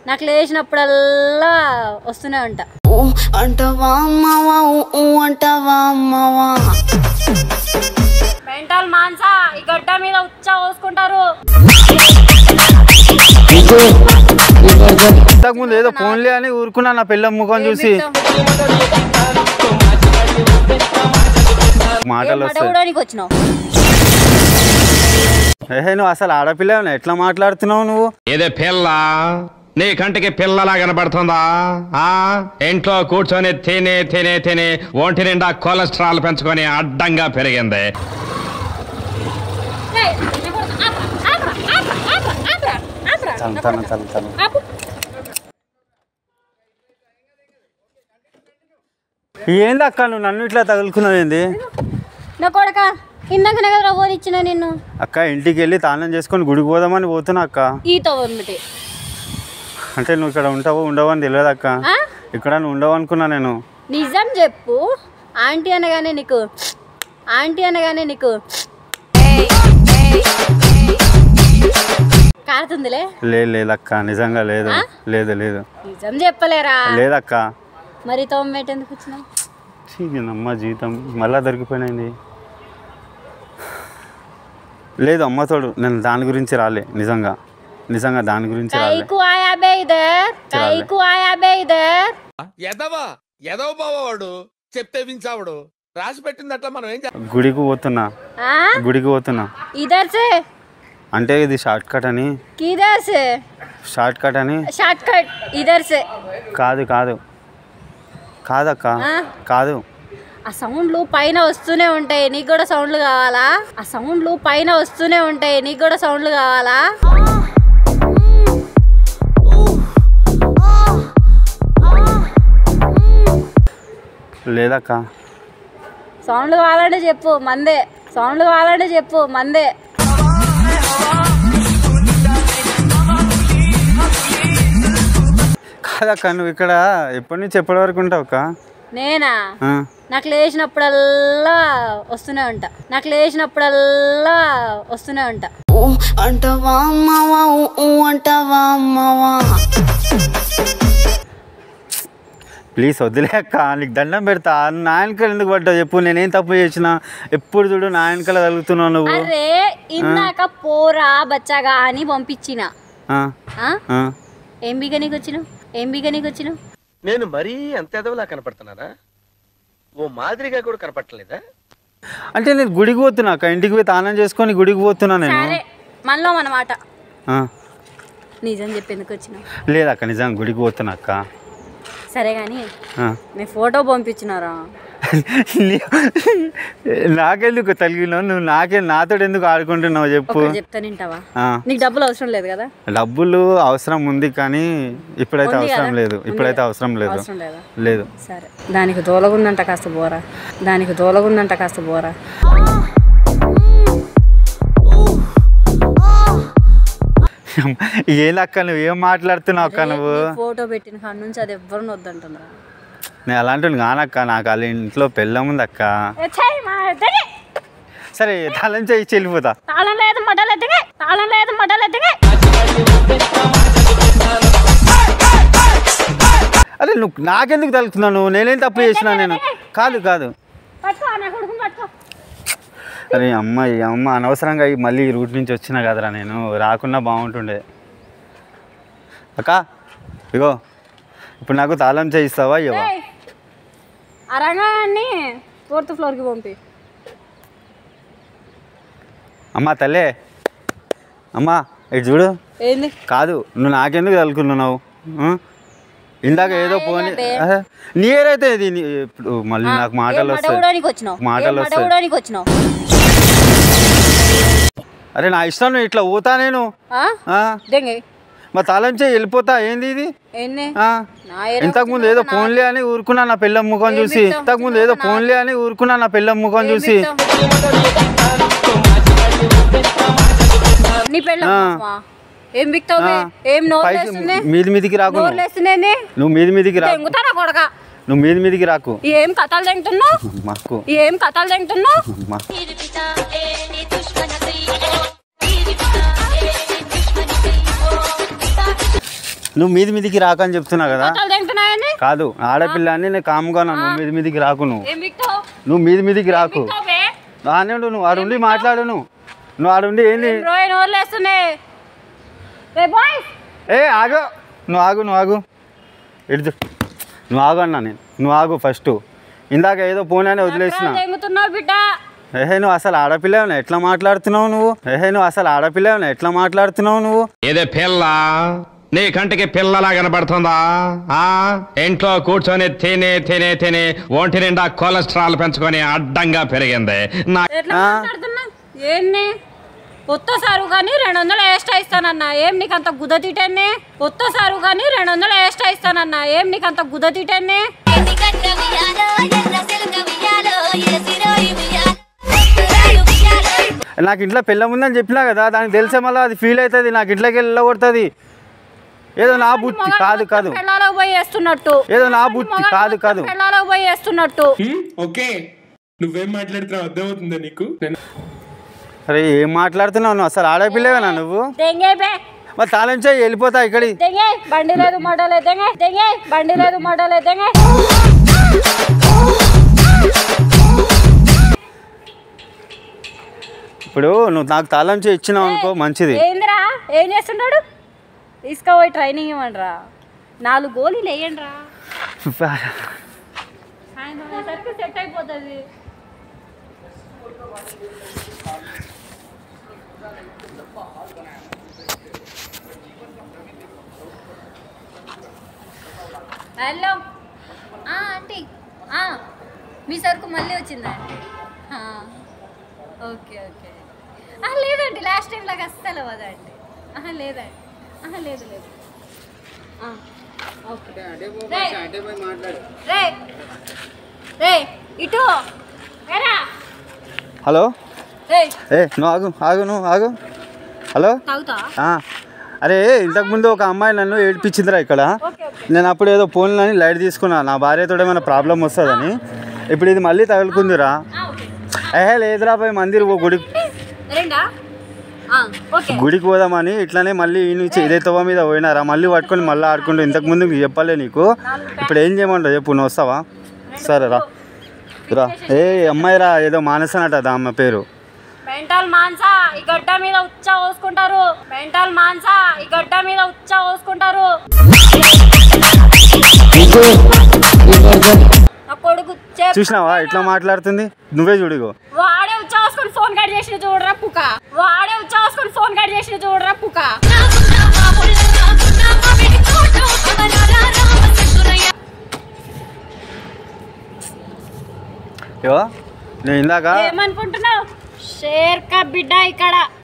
నాకు లేచినప్పుడల్లా వస్తూనే ఉంటా ఊ అంటావా అమ్మవా ఊ ఊ అంటావా అమ్మవా మెంటల్ మాన్సా ఈ గడ్డ మీద ఉచ్చ పోసుకుంటారు ఇంతకుముందు ఏదో ఫోన్లే అని ఊరుకున్నా నా పిల్ల ముఖం చూసి మాటలు వస్తాయి మడవడానికి వచ్చినావు ఏహే నువ్వు అసలు ఆడపిల్ల ఎట్లా మాట్లాడుతున్నావు నువ్వు ఏదే పిల్ల నీ కంటికి పిల్లలా కనబడుతుందా ఆ ఇంట్లో కూర్చొని తినే తినే తినే ఒంటి నిండా కొలెస్ట్రాల్ పెంచుకొని అడ్డంగా పెరిగింది చంతాను చంతాను ఏంది అక్క నువ్వు నన్ను ఇట్లా తగులుకున్నావు ఏంది నా కొడక ఇందాకనే కదా ఫోన్ ఇచ్చిన నిన్ను అక్క ఇంటికి వెళ్ళి తాళం చేసుకొని గుడికి పోదామని పోతున్నా అక్క ఈతో పంపితే అంటే నువ్వు ఇక్కడ ఉంటావు ఉండవు అని తెలియదు అక్క ఆ? ఇక్కడ నువ్వు ఉండవు అనుకున్నా నేను నిజం చెప్పు ఆంటీ అనగానే నీకు ఆంటీ అనగానే నీకు కారుతుందిలే లేదు లేదక్క నిజంగా లేదు ఆ? లేదు లేదు నిజం చెప్పలేరా లేదక్క మరి తోమ్మేట ఎందుకు వచ్చినావు అమ్మ జీవితం మళ్ళా దొరికిపోయినది లేదు అమ్మతోడు నేను దాని గురించి రాలే నిజంగా నిజంగా దాని గురించి రాలే కైకు ఆయా బే ఇదర్ కైకు ఆయా బే ఇదర్ ఎదవా ఎదవ బావవాడు చెప్తే వించావుడు రాసి పెట్టింది అట్లా మనం ఏం చేస్తాం గుడికి పోతున్నా ఆ గుడికి పోతున్నా ఇదర్ సే అంటే ఇది షార్ట్ కట్ అని కిదర్ సే షార్ట్ కట్ అని షార్ట్ కట్ ఇదర్ సే కాదు కాదు కాదక్క ఆ? కాదు ఆ సౌండ్లు పైన వస్తూనే ఉంటాయి నీకు కూడా సౌండ్లు కావాలా ఆ సౌండ్లు పైన వస్తూనే ఉంటాయి నీకు కూడా సౌండ్లు కావాలా లేదక్క సౌండ్లు కావాలంటే చెప్పు మందే సౌండ్లు కావాలంటే చెప్పు మందే కాదక్క నువ్వు ఇక్కడ ఎప్పటి నుంచి ఎప్పటి వరకు ఉంటావు అక్క నేనా ఆ, నాకు లేచినప్పుడల్లా వస్తూనే ఉంటా నాకు లేచినప్పుడల్లా వస్తూనే ఉంటా ఊ అంటావా అమ్మవా ఊ ఊ అంటావా అమ్మవా ప్లీజ్ వదిలే అక్క నీకు దండం పెడతా నువ్వు నా వెనకాల ఎందుకు పడ్డావు చెప్పు నేనేం తప్పు చేసిన ఎప్పుడు చూడు నా వెనకాల తగులుతున్నావు నువ్వు అరే ఇందాక పోరా బచ్చగా అని పంపించిన ఆ, ఆ? ఆ. ఏం బిగనీకి వచ్చినావు ఏం బిగనీకి వచ్చినావు నేను మరీ అంత ఎదవలా కనపడుతున్నారా ఓ మాదిరిగా కూడా కనపడలేదా అంటే నేను గుడికి పోతున్నా అక్క ఇంటికి పోయి తానం చేసుకొని గుడికి పోతున్నా నేను సరే మనలో మన మాట ఆ, నిజం చెప్పేందుకు వచ్చినావు లేదక్క నిజంగా గుడికి పోతున్నా అక్క సరే కానీ ఆ. నేను ఫోటో పంపించినారా నీ- నాకెందుకు తలిగినావు నువ్వు నాకే నాతో ఎందుకు ఆడుకుంటున్నావు చెప్పు ఒకటి చెప్తా వింటావా ఆ. నీకు డబ్బులు అవసరం లేదు కదా డబ్బులు అవసరం ఉంది కానీ ఇప్పుడైతే ఉంది అవసరం కదా? లేదు ఉంది ఇప్పుడైతే కదా? అవసరం లేదు అవసరం లేదా లేదు సరే దానికి దూలగుందంట కాస్త బోరా దానికి దూలగుందంట కాస్త బోరా ఏందక్క నువ్వు ఏం మాట్లాడుతున్నావు అక్క నువ్వు నీ ఫోటో పెట్టిన కాడ నుంచి అది ఎవ్వరు వద్దంటున్నా నేను అలాంటి కానక్క నాకు వాళ్ళ ఇంట్లో పెళ్ళం ఉంది అక్క సరే తాళం చేయి వెళ్ళిపోతా తాళం లేదు మటలు ఎత్తుగా తాళం లేదు మటలు ఎత్తుగా అరే నువ్వు నాకెందుకు తలుపుతున్నావు నువ్వు నేనేం తప్పు చేసినా నేను కాదు కాదు పట్టుకో నా కొడుకుని పట్టుకో అరే అమ్మ ఈ అమ్మ అనవసరంగా ఈ మళ్ళీ ఈ రూట్ నుంచి వచ్చినా కదరా నేను రాకున్నా బాగుంటుండే అక్క ఇగో ఇప్పుడు నాకు తాళం చేయిస్తావా ఇవ్వవా ఏయ్, ఆ రంగాన్ని ఫోర్త్ ఫ్లోర్కి పంపి అమ్మ తల్లే అమ్మా ఇటు చూడు ఏంది కాదు నువ్వు నాకెందుకు తలుకున్నావు ఇందాక ఏదో పోనీ ఏదంటే? నియర్ అయితే ఇది నీ- ఇప్పుడు మళ్ళీ నాకు మాటలు వస్తాయి మడవడానికి వచ్చినావు మాటలు వస్తాయి మడవడానికి వచ్చినావు అరే నా ఇష్టం నువ్వు ఇట్లా పోతా నేను ఆ? ఆ? దెంగే మా తాళం చేయి వెళ్ళిపోతా ఏంది ఇది ఎన్ని ఆ? నా ఏరియా ఇంతకుముందు ఏదో ఫోన్లే అని ఊరుకున్నా నా పిల్ల ముఖం ఏం చూసి బిక్తావు? ఇంతకుముందు ఏదో ఫోన్లే అని ఊరుకున్నా నా పిల్ల ముఖం చూసి నీ పెళ్ళ ఆ. ఏం బిక్తావు బే? ఆ. ఏం నోరు పైకి లేస్తుంది మీది మీదికి రాకు నోరు నువ్వు. లేస్తుంది నువ్వు మీది మీదికి రాకు తెంగుతారా కొడక నువ్వు మీది మీదికి రాకు ఏం కథలు తెంగుతున్నావు మాకు ఏం కథలు తెంగుతున్నావు మా నువ్వు మీది మీదికి రాకని చెప్తున్నా కదా కొత్తలు తింటున్నాయని కాదు ఆడపిల్ల అని నేను కాముగా ఉన్నా, నువ్వు మీది మీదికి రాకు నువ్వు ఏం బిక్తావు నువ్వు మీది మీదికి రాకు బిక్తావే? ఆనే ఉండు నువ్వు ఆడుండి మాట్లాడు నువ్వు నువ్వు ఆడుండి ఏంది ఏం రోయ్ నోర్లేస్తున్నాయి రే బాయ్స్ ఏ ఆగు నువ్వు ఆగు నువ్వు ఆగు ఇటు నువ్వు ఆగు అన్నా నేను నువ్వు ఆగు ఫస్ట్ ఇందాక ఏదో పోనీ అని వదిలేసిన తెంగుతున్నావు బిడ్డ ఏహే నువ్వు అసలు ఆడపిల్లవునా ఎట్లా మాట్లాడుతున్నావు నువ్వు ఏహే నువ్వు అసలు ఆడపిల్లవునా ఎట్లా మాట్లాడుతున్నావు నువ్వు ఇదే పిల్ల నీ కంటికి పిల్లలా కనబడుతుందా ఆ ఇంట్లో కూర్చొని తినే తినే తినే ఒంటి నిండా కొలెస్ట్రాల్ పెంచుకొని అడ్డంగా పెరిగింది నా ఎట్లా మాట్లాడుతున్నా ఏంది కొత్త సారు కానీ రెండు వందలు ఎక్స్ట్రా ఇస్తానన్నా ఏం నీకు అంత గుద తిటన్నే కొత్త సారు కానీ రెండు వందలు ఎక్స్ట్రా ఇస్తానన్నా ఏం నీకు అంత గుద తిటన్నే నాకు ఇంట్లో పిల్ల ఉందని చెప్పినా కదా దానికి తెలిసే మళ్ళీ అది ఫీల్ అవుతుంది నాకు ఇంట్లోకి వెళ్ళగొడుతుంది ఏదో నా బుద్ధి కాదు కాదు పెళ్ళాలో పోయి వేస్తున్నట్టు ఏదో నా బుద్ధి కాదు కాదు పెళ్ళాలో పోయి వేస్తున్నట్టు హ్మ్, ఓకే నువ్వేం మాట్లాడుతున్నావు అర్థమవుతుందా నీకు నేను అరే ఏం మాట్లాడుతున్నావు నువ్వు అసలు ఆడపిల్లవేనా నువ్వు దెంగే బే మరి తాళం చేయి వెళ్ళిపోతా ఇక్కడి దెంగే బండి లేదు మాట లేదు దెంగే దెంగే బండి లేదు మాట లేదు దెంగే ఇప్పుడు నువ్వు నాకు తాళం చేయి ఇచ్చినావు అనుకో మంచిది ఏందిరా ఏం చేస్తున్నాడు తీసుకుపోయి ట్రైనింగ్ ఇవ్వండిరా నాలుగు గోళీలు వేయండి రా సాయంత్రం అయ్యేసరికి సెట్ అయిపోతుంది హలో ఆంటీ మీ సరుకు మళ్ళీ వచ్చిందా ఆంటీ ఓకే ఓకే ఆహా, లేదండి లాస్ట్ టైం లాగా అస్సలు అవ్వదండి ఆహా లేదండి ఆహా లేదు లేదు ఆ, ఓకే రేయ్. రేయ్. రేయ్, ఇటు ఏరా. హలో రేయ్, ఏ నువ్వు ఆగు ఆగు నువ్వు ఆగు హలో తాగుతా ఆ, అరే ఇంతకుముందు ఒక అమ్మాయి నన్ను ఏడిపించిందిరా ఇక్కడ ఓకే ఓకే నేను అప్పుడు ఏదో ఫోన్లని లైట్ తీసుకున్నా నా భార్యతో ఏమైనా ప్రాబ్లం వస్తుందని ఇప్పుడు ఇది మళ్ళీ తగులుకుందిరా ఆ, ఓకే ఏహే లేదురా పోయి మందిర్ ఓ గుడి రెండా ఆ, ఓకే గుడికి పోదామని ఇట్లానే మళ్ళీ ఈ నుంచి ఇదే తవ్వ మీద పోయినారా మళ్ళీ పట్టుకొని మళ్ళీ ఆడుకుంటూ ఇంతకు ముందు నీకు చెప్పలే నీకు ఇప్పుడు ఏం చేయమంటావు చెప్పు నువ్వు వస్తావా సరే రా రా ఏ అమ్మాయి రా ఏదో మానసనట ఆ అమ్మ పేరు మెంటల్ మాన్సా ఈ గడ్డ మీద ఉచ్చ పోసుకుంటారు మెంటల్ మాన్సా ఈ గడ్డ మీద ఉచ్చ పోసుకుంటారు నా కొడుకు చెప్ చూసినావా ఎట్లా మాట్లాడుతుంది నువ్వే చూడిగో వాడే ఉచ్చ పోసుకొని ఫోన్ కట్ చేసిన చూడరా పుక వాడే ఉచ్చ పోసుకొని ఫోన్ కట్ చేసిన చూడరా పుక ఏవో నేను ఇందాక ఏమనుకుంటున్నావు షేర్ కా బిడ్డ ఇక్కడ